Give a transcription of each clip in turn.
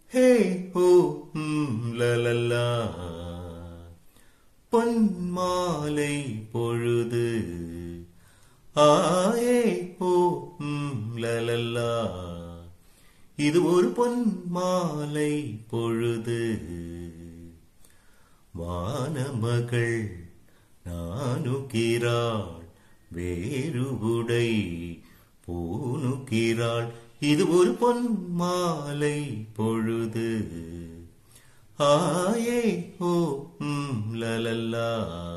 ஹே ஹோ ம் லலலா பொன்மாலை பொழுது ஆயே ஹோ ம் லலலா இது ஒரு பொன்மாலை பொழுது வானமகள் நானுகிறாள் வேறுபுடை பூணுகிறாள் இது ஒரு பொன்மாலை பொழுது ஆயே ஓ ம் லலல்லா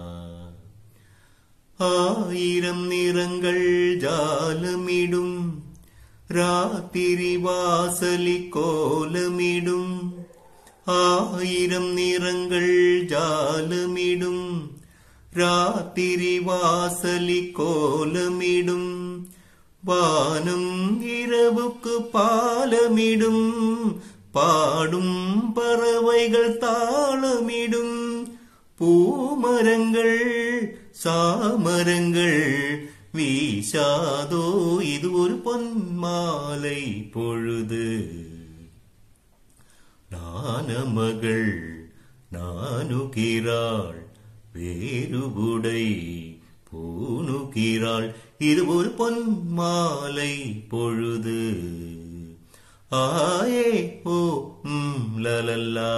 ஆயிரம் நிறங்கள் ஜாலமிடும் ராத்திரி வாசலி கோலமிடும் ஆயிரம் நிறங்கள் ஜாலமிடும் ராத்திரி வாசலி கோலமிடும் வானம் இரவுக்கு பாலமிடும் பாடும் பறவைகள் தாளமிடும் பூமரங்கள் சாமரங்கள் வீசாதோ இது ஒரு பொன்மாலை பொழுது நானமகள் நானுகிறாள் வேறுபுடை பூணுகிறாள் இது ஒரு பொன்மாலை பொழுது ஆயே ஓ ம் லலல்லா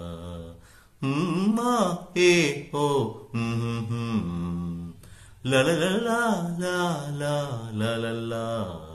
ம்மா ஏ ஓ ம் லலலலா லா லா லலல்லா